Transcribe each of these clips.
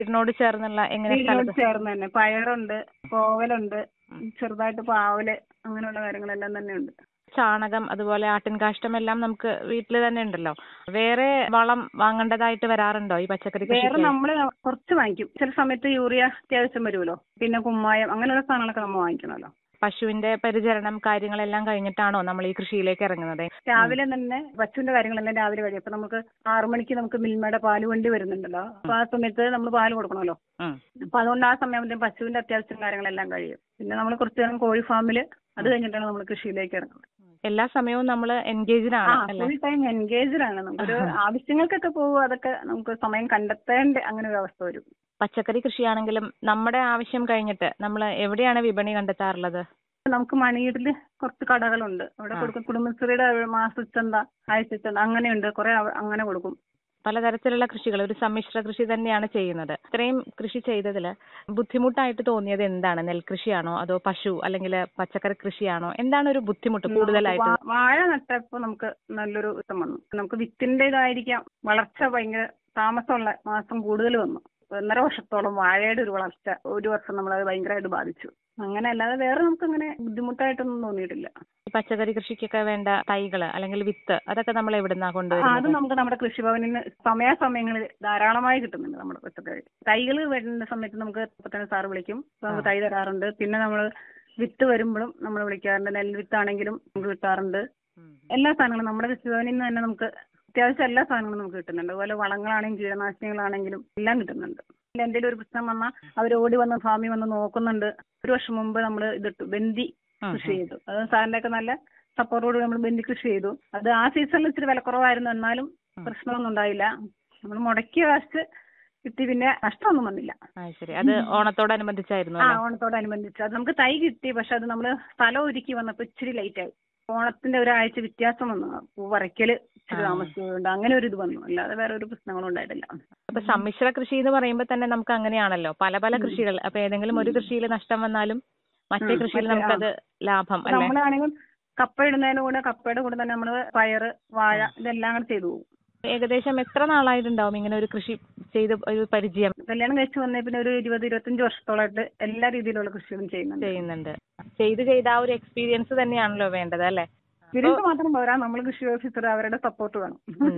വീടിനോട് ചേർന്നുള്ള എങ്ങനെ വീടിനോട് സ്ഥലത്ത് ചേർന്ന് തന്നെ പയറുണ്ട് കോവലുണ്ട് ചെറുതായിട്ട് പാവല് അങ്ങനെയുള്ള കാര്യങ്ങളെല്ലാം തന്നെ ഉണ്ട് ചാണകം അതുപോലെ ആട്ടിൻകാഷ്ടം എല്ലാം നമുക്ക് വീട്ടിൽ തന്നെ ഉണ്ടല്ലോ വേറെ വളം വാങ്ങേണ്ടതായിട്ട് വരാറുണ്ടോ ഈ പച്ചക്കറി വേറെ കൃഷിക്ക് നമ്മള് കുറച്ച് വാങ്ങിക്കും ചില സമയത്ത് യൂറിയ അത്യാവശ്യം വരുമല്ലോ പിന്നെ കുമ്മായം അങ്ങനെയുള്ള സാധനങ്ങളൊക്കെ നമ്മൾ വാങ്ങിക്കണമല്ലോ പശുവിന്റെ പരിചരണം കാര്യങ്ങളെല്ലാം കഴിഞ്ഞിട്ടാണോ നമ്മൾ ഈ കൃഷിയിലേക്ക് ഇറങ്ങുന്നത് രാവിലെ തന്നെ പശുവിന്റെ കാര്യങ്ങളെല്ലാം രാവിലെ കഴിയും അപ്പൊ നമുക്ക് ആറു മണിക്ക് നമുക്ക് മിൽമയുടെ പാല് വണ്ടി വരുന്നുണ്ടല്ലോ അപ്പൊ ആ സമയത്ത് നമ്മൾ പാല് കൊടുക്കണമല്ലോ ഉം. അപ്പൊ അതുകൊണ്ട് ആ സമയം പശുവിന്റെ അത്യാവശ്യം കാര്യങ്ങളെല്ലാം കഴിയും പിന്നെ നമ്മൾ കുറച്ച് നേരം കോഴി ഫാമില് അത് കഴിഞ്ഞിട്ടാണ് നമ്മൾ കൃഷിയിലേക്ക് ഇറങ്ങുന്നത് എല്ലാ സമയവും നമ്മൾ എൻഗേജ്ഡ് ആ ആണ് അല്ലെ ഫുൾ ടൈം എൻഗേജ്ഡ് ആണ് നമുക്കൊരു ആവശ്യങ്ങൾക്കൊക്കെ പോകും അതൊക്കെ നമുക്ക് സമയം കണ്ടെത്തേണ്ട അങ്ങനെ ഒരു അവസ്ഥ വരും പച്ചക്കറി കൃഷിയാണെങ്കിലും നമ്മുടെ ആവശ്യം കഴിഞ്ഞിട്ട് നമ്മൾ എവിടെയാണ് വിപണി കണ്ടെത്താറുള്ളത് നമുക്ക് മണിയൂരില് കുറച്ച് കടകളുണ്ട് അവിടെ ആ. കൊടുക്കും കുടുംബശ്രീയുടെ മാസച്ചന്ത ആഴ്ചച്ചന്ത അങ്ങനെയുണ്ട് കുറെ അവ- അങ്ങനെ കൊടുക്കും പലതരത്തിലുള്ള കൃഷികൾ ഒരു സമ്മിശ്ര കൃഷി തന്നെയാണ് ചെയ്യുന്നത് ഇത്രയും കൃഷി ചെയ്തതിൽ ബുദ്ധിമുട്ടായിട്ട് തോന്നിയത് എന്താണ് നെൽകൃഷിയാണോ അതോ പശു അല്ലെങ്കിൽ പച്ചക്കറി കൃഷിയാണോ എന്താണ് ഒരു ബുദ്ധിമുട്ട് കൂടുതലായിട്ട് വാ- വാഴ നട്ടപ്പോ നമുക്ക് നല്ലൊരു ഇഷ്ടം വന്നു നമുക്ക് വിത്തിൻ്റെതായിരിക്കാം വളർച്ച ഭയങ്കര താമസമുള്ള മാസം കൂടുതൽ വന്നു ഒന്നര വർഷത്തോളം വാഴയുടെ ഒരു വളർച്ച ഒരു വർഷം നമ്മളത് ഭയങ്കരമായിട്ട് ബാധിച്ചു അങ്ങനെ അല്ലാതെ വേറെ നമുക്ക് അങ്ങനെ ബുദ്ധിമുട്ടായിട്ടൊന്നും തോന്നിയിട്ടില്ല ഈ പച്ചക്കറി കൃഷിക്കൊക്കെ വേണ്ട തൈകള് അല്ലെങ്കിൽ വിത്ത് അതൊക്കെ നമ്മൾ എവിടുന്നാ ആ, അത് കൊണ്ടുവരുന്നത് നമുക്ക് നമ്മുടെ കൃഷിഭവനിൽ നിന്ന് സമയാസമയങ്ങളിൽ ധാരാളമായി കിട്ടുന്നുണ്ട് നമ്മുടെ പച്ചക്കറി തൈകൾ വരുന്ന സമയത്ത് നമുക്ക് ഇപ്പൊ തന്നെ സാറ് വിളിക്കും അപ്പൊ നമുക്ക് തൈ തരാറുണ്ട് പിന്നെ നമ്മൾ വിത്ത് വരുമ്പോഴും നമ്മൾ വിളിക്കാറുണ്ട് നെൽവിത്താണെങ്കിലും നമുക്ക് കിട്ടാറുണ്ട് ഉം. എല്ലാ സാധനങ്ങളും നമ്മുടെ കൃഷിഭവനിൽ നിന്ന് തന്നെ നമുക്ക് അത്യാവശ്യം എല്ലാ സാധനങ്ങളും നമുക്ക് കിട്ടുന്നുണ്ട് അതുപോലെ വളങ്ങളാണെങ്കിലും കീടനാശിനികളാണെങ്കിലും എല്ലാം കിട്ടുന്നുണ്ട് ഇല്ല, എന്തെങ്കിലും ഒരു പ്രശ്നം വന്നാൽ അവർ ഓടി വന്ന് ഫാമിൽ വന്ന് നോക്കുന്നുണ്ട് ഒരു വർഷം മുമ്പ് നമ്മൾ ഇതിട്ടു ബന്ദി ഉം, കൃഷി ചെയ്തു അത് സാറിന്റെ ഒക്കെ നല്ല സപ്പോർട്ടോട് നമ്മൾ ബന്ദി കൃഷി ചെയ്തു അത് ആ സീസണിൽ ഇച്ചിരി വിലക്കുറവായിരുന്നു എന്നാലും ഉം. പ്രശ്നമൊന്നും ഉണ്ടായില്ല നമ്മൾ മുടക്കിയ കാശ് കിട്ടി പിന്നെ നഷ്ടമൊന്നും വന്നില്ല ആ ശരി അത് ഓണത്തോടനുബന്ധിച്ചായിരുന്നു ആ അല്ലേ ഓണത്തോടനുബന്ധിച്ച് അത് നമുക്ക് തൈ കിട്ടി പക്ഷെ അത് നമ്മൾ സ്ഥലം ഒരുക്കി വന്നപ്പോൾ ഇച്ചിരി ലേറ്റ് ആയി ഓണത്തിന്റെ ഒരാഴ്ച വ്യത്യാസം വന്നു പൂ പറിക്കല് ഇച്ചിരി ആ. താമസിച്ചുകൊണ്ട് അങ്ങനെ ഒരു ഇത് വന്നു അല്ലാതെ വേറെ ഒരു പ്രശ്നങ്ങളും ഉണ്ടായിട്ടില്ല അപ്പൊ സമ്മിശ്ര കൃഷി എന്ന് പറയുമ്പോൾ തന്നെ നമുക്ക് അങ്ങനെയാണല്ലോ പല പല ഉം. കൃഷികൾ അപ്പൊ ഏതെങ്കിലും ഒരു കൃഷിയിൽ നഷ്ടം വന്നാലും മറ്റേ ഉം, കൃഷിയിൽ മറ്റേ, നമുക്കത് ലാഭം അല്ലെ നമ്മളാണെങ്കിൽ കപ്പ ഇടുന്നതിന് കൂടെ കപ്പയുടെ കൂടെ തന്നെ നമ്മൾ പയറ് വാഴ ഇതെല്ലാം കൂടെ ചെയ്തു പോകും ഏകദേശം എത്ര നാളായിട്ടുണ്ടാവും ഇങ്ങനെ ഒരു കൃഷി ചെയ്ത് ഒരു പരിചയം കല്യാണം കഴിച്ച് വന്നേ പിന്നെ ഒരു ഇരുപത് ഇരുപത്തഞ്ച് വർഷത്തോളമായിട്ട് എല്ലാ രീതിയിലുള്ള കൃഷികളും ചെയ്യുന്നുണ്ട് ചെയ്യുന്നുണ്ട് ചെയ്ത് ചെയ്ത ആ ഒരു എക്സ്പീരിയൻസ് തന്നെയാണല്ലോ വേണ്ടത് അല്ലെ എക്സ്പീരിയൻസ് മാത്രം പോരാ നമ്മൾ കൃഷി ഓഫീസർ അവരുടെ സപ്പോർട്ട് വേണം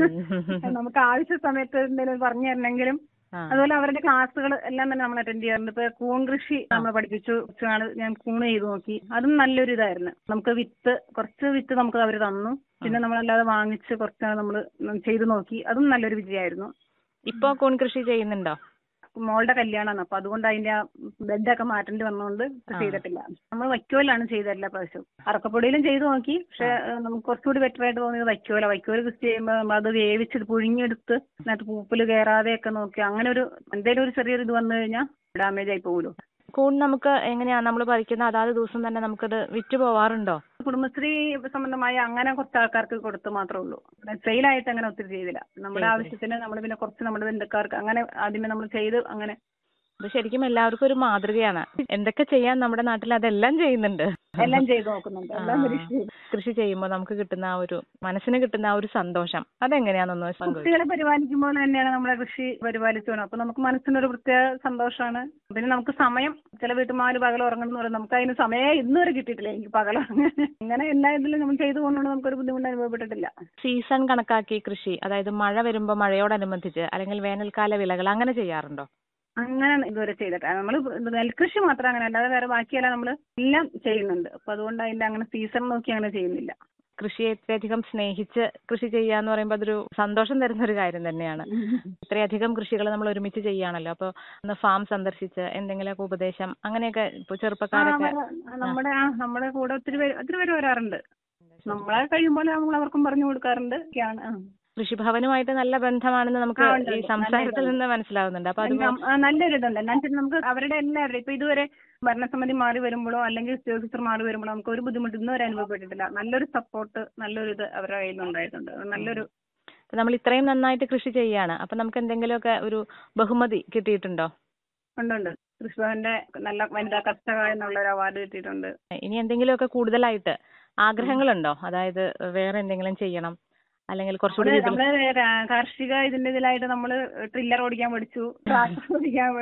നമുക്ക് ആവശ്യ സമയത്ത് എന്തെങ്കിലും പറഞ്ഞു തരണമെങ്കിലും അതുപോലെ അവരുടെ ക്ലാസ്സുകൾ എല്ലാം തന്നെ നമ്മൾ അറ്റൻഡ് ചെയ്യാറുണ്ട് ഇപ്പൊ കൂൺ കൃഷി നമ്മൾ പഠിപ്പിച്ചു കുറച്ച് നാള് ഞാൻ കൂൺ ചെയ്ത് നോക്കി അതും നല്ലൊരു ഇതായിരുന്നു നമുക്ക് വിത്ത് കുറച്ച് വിത്ത് നമുക്ക് അവർ തന്നു പിന്നെ നമ്മളല്ലാതെ വാങ്ങിച്ച് കുറച്ച് നാൾ നമ്മൾ ചെയ്ത് നോക്കി അതും നല്ലൊരു വിജയമായിരുന്നു ഇപ്പൊ കൂൺ കൃഷി ചെയ്യുന്നുണ്ടോ മോളുടെ കല്യാണമാണ് അപ്പൊ അതുകൊണ്ട് അതിന്റെ ആ ബെഡൊക്കെ മാറ്റേണ്ടി വന്നുകൊണ്ട് ഇപ്പൊ ആ. ചെയ്തിട്ടില്ല നമ്മൾ വൈക്കോലാണ് ചെയ്ത എല്ലാ പ്രാവശ്യവും അറക്കപ്പൊടിയിലും ചെയ്തു നോക്കി പക്ഷെ നമുക്ക് കുറച്ചുകൂടി ബെറ്റർ ആയിട്ട് തോന്നിയത് വൈക്കോല വൈക്കോല് കൃഷി ചെയ്യുമ്പോൾ നമ്മൾ അത് വേവിച്ചിട്ട് പുഴുങ്ങിയെടുത്ത് അതിനകത്ത് പൂപ്പല് കയറാതെയൊക്കെ നോക്കി അങ്ങനെ ഒരു എന്തെങ്കിലും ഒരു ചെറിയൊരു ഇത് വന്നു കഴിഞ്ഞാൽ ഡാമേജ് ആയി പോകുമല്ലോ കൂൺ നമുക്ക് എങ്ങനെയാ നമ്മൾ പറിക്കുന്ന അതാത് ദിവസം തന്നെ നമുക്കത് വിറ്റ് പോവാറുണ്ടോ കുടുംബശ്രീ സംബന്ധമായി അങ്ങനെ കുറച്ച് ആൾക്കാർക്ക് കൊടുത്തു മാത്രമേ ഉള്ളൂ സെയിലായിട്ട് അങ്ങനെ ഒത്തിരി ചെയ്തില്ല നമ്മുടെ ചെയ്തില്ല. ആവശ്യത്തിന് നമ്മൾ പിന്നെ കുറച്ച് നമ്മുടെ ബന്ധുക്കാർക്ക് അങ്ങനെ ആദ്യമേ നമ്മൾ ചെയ്ത് അങ്ങനെ അത് ശരിക്കും എല്ലാവർക്കും ഒരു മാതൃകയാണ് എന്തൊക്കെ ചെയ്യാൻ നമ്മുടെ നാട്ടിൽ അതെല്ലാം ചെയ്യുന്നുണ്ട് എല്ലാം ചെയ്ത് നോക്കുന്നുണ്ട് എല്ലാം ആ. പരീക്ഷിച്ച് ചെയ്തു. കൃഷി ചെയ്യുമ്പോൾ നമുക്ക് കിട്ടുന്ന ആ ഒരു മനസ്സിന് കിട്ടുന്ന ആ ഒരു സന്തോഷം അതെങ്ങനെയാണെന്നൊന്ന് പങ്കുവെക്കും കുട്ടികളെ പരിപാലിക്കുമ്പോൾ തന്നെയാണ് നമ്മളെ കൃഷി പരിപാലിച്ചു പോകണം അപ്പൊ നമുക്ക് മനസ്സിനൊരു പ്രത്യേക സന്തോഷമാണ് പിന്നെ നമുക്ക് സമയം ചില വീട്ടുമാര് പകൽ ഉറങ്ങണം എന്ന് പറയും നമുക്ക് അതിന് സമയം ഇന്ന് വരെ കിട്ടിയിട്ടില്ല എനിക്ക് പകൽ അങ്ങനെ എല്ലാ ഇതിലും നമ്മൾ ചെയ്തു പോകുന്നതുകൊണ്ട് നമുക്കൊരു ബുദ്ധിമുട്ട് അനുഭവപ്പെട്ടിട്ടില്ല സീസൺ കണക്കാക്കി കൃഷി അതായത് മഴ വരുമ്പോൾ മഴയോടനുബന്ധിച്ച് അല്ലെങ്കിൽ വേനൽക്കാല വിളകൾ അങ്ങനെ ചെയ്യാറുണ്ടോ അങ്ങനെ ഇതുവരെ ചെയ്തിട്ട് നമ്മൾ നെൽകൃഷി മാത്രം അങ്ങനെ അല്ലാതെ വേറെ ബാക്കിയെല്ലാം നമ്മൾ എല്ലാം ചെയ്യുന്നുണ്ട് അപ്പൊ അതുകൊണ്ട് അതിന്റെ അങ്ങനെ സീസൺ നോക്കി അങ്ങനെ ചെയ്യുന്നില്ല കൃഷിയെ ഇത്രയധികം സ്നേഹിച്ച് കൃഷി ചെയ്യാന്ന് പറയുമ്പോൾ അതൊരു സന്തോഷം തരുന്ന ഒരു കാര്യം തന്നെയാണ് ഇത്രയധികം കൃഷികൾ നമ്മൾ ഒരുമിച്ച് ചെയ്യാണല്ലോ അപ്പോൾ ഒന്ന് ഫാം സന്ദർശിച്ച് എന്തെങ്കിലുമൊക്കെ ഉപദേശം അങ്ങനെയൊക്കെ ഇപ്പൊ ആ, ചെറുപ്പക്കാരൊക്കെ വര- നമ്മുടെ ആ നമ്മുടെ കൂടെ ഒത്തിരി പേര് ഒത്തിരി പേര് വരാറുണ്ട് നമ്മളെ കഴിയുമ്പോൾ നമ്മൾ അവർക്കും പറഞ്ഞു കൊടുക്കാറുണ്ട് ഒക്കെയാണ് ആ. കൃഷിഭവനുമായിട്ട് നല്ല ബന്ധമാണെന്ന് നമുക്ക് ആ, ഉണ്ട്, ഈ ഉണ്ട്. സംസാരത്തിൽ നല്ല നിന്ന് മനസ്സിലാവുന്നുണ്ട് അപ്പൊ അത് നം- ആ, നല്ലൊരു ഇതുണ്ട് എന്താ വെച്ചാൽ നമുക്ക് അവരുടെ എല്ലാവരുടെയും ഇപ്പൊ ഇതുവരെ ഭരണസമിതി മാറി വരുമ്പോഴോ അല്ലെങ്കിൽ ഓഫീസർ മാറി വരുമ്പോഴോ നമുക്ക് ഒരു ബുദ്ധിമുട്ട് ഇന്ന് വരെ അനുഭവപ്പെട്ടിട്ടില്ല നല്ലൊരു സപ്പോർട്ട് നല്ലൊരു ഇത് അവരുടെ കയ്യിൽ നിന്ന് ഉണ്ടായിട്ടുണ്ട് അത് നല്ലൊരു ഇപ്പൊ നമ്മൾ ഇത്രയും നന്നായിട്ട് കൃഷി ചെയ്യാണ് അപ്പൊ നമുക്ക് എന്തെങ്കിലുമൊക്കെ ഒരു ബഹുമതി കിട്ടിയിട്ടുണ്ടോ ഉണ്ടുണ്ട് കൃഷിഭവന്റെ നല്ല വനിതാ കർഷക എന്നുള്ള ഒരു അവാർഡ് കിട്ടിയിട്ടുണ്ട് ഇനി എന്തെങ്കിലുമൊക്കെ കൂടുതലായിട്ട് ആഗ്രഹങ്ങളുണ്ടോ അതായത് വേറെ എന്തെങ്കിലും ചെയ്യണം അല്ലെങ്കിൽ കുറച്ചുകൂടി നമ്മള് നമ്മള് രാ- കാർഷിക ഇതിന്റെ ഇതിലായിട്ട് നമ്മള് ട്രില്ലർ ഓടിക്കാൻ പഠിച്ചു ട്രാക്ടർ ഓടിക്കാൻ